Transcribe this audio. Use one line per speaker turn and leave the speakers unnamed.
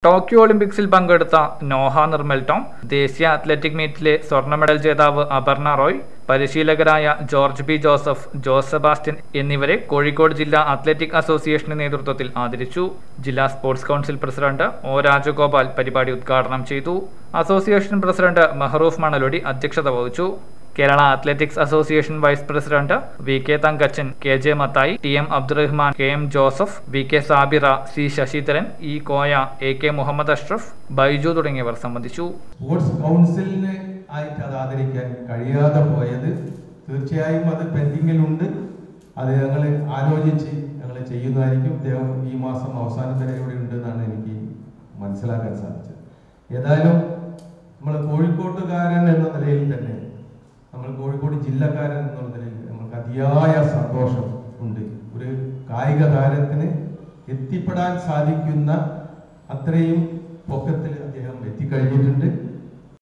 Tokyo ഒളിമ്പിക്സിൽ പങ്കെടുത്ത നോഹ നിർമ്മൽ ടോം ദേശീയ അത്ലറ്റിക് മീറ്റിലെ സ്വർണ്ണ മെഡൽ ജേതാവ് അപർണ റോയ് പരിശീലകരായ ജോർജ് ബി ജോസഫ് ജോസ് സെബാസ്റ്റ്യൻ എന്നിവരെ കോഴിക്കോട് ജില്ലാ അത്ലറ്റിക് അസോസിയേഷന്റെ നേതൃത്വത്തിൽ ആദരിച്ചു ജില്ലാ sports council president O Rajagopal പരിപാടി ഉദ്ഘാടനം ചെയ്തു അസോസിയേഷൻ പ്രസിഡന്റ് മെഹറൂഫ് മണലൊടി അധ്യക്ഷത വഹിച്ചു Kerala athletics association vice president V K Thankachan K J Mathai T M Abdurahman K M Joseph V K Sabira C Sasidharan E Koya A K Muhammad Ashraf Baiju തുടങ്ങിയവർ സംബന്ധിച്ചു
സ്പോർട്സ് കൗൺസിലിന് ആയിട്ട് അത് ആദരിക്കാൻ കഴിയാതെ പോയത് തീർച്ചയായും അത് പെൻഡിങ്ങിലുണ്ട് അത് ഞങ്ങൾ ആലോചിച്ച് ഞങ്ങൾ ചെയ്യുന്നതായിരിക്കും ഇദ്ദേഹം ഈ മാസം അവസാനം വരെ ഇവിടെ ഉണ്ടെന്നാണ് എനിക്ക് മനസ്സിലാക്കാൻ സാധിച്ചത് ഏതായാലും നമ്മൾ കോഴിക്കോട്ടുകാരൻ എന്ന നിലയിൽ തന്നെ നമ്മൾ കോഴിക്കോട് ജില്ലക്കാരൻ എന്നുള്ള നിലയിൽ നമുക്ക് അതിയായ സന്തോഷം ഉണ്ട് ഒരു കായിക താരത്തിന് എത്തിപ്പെടാൻ സാധിക്കുന്ന അത്രയും പൊക്കത്തിൽ അദ്ദേഹം എത്തിക്കഴിഞ്ഞിട്ടുണ്ട്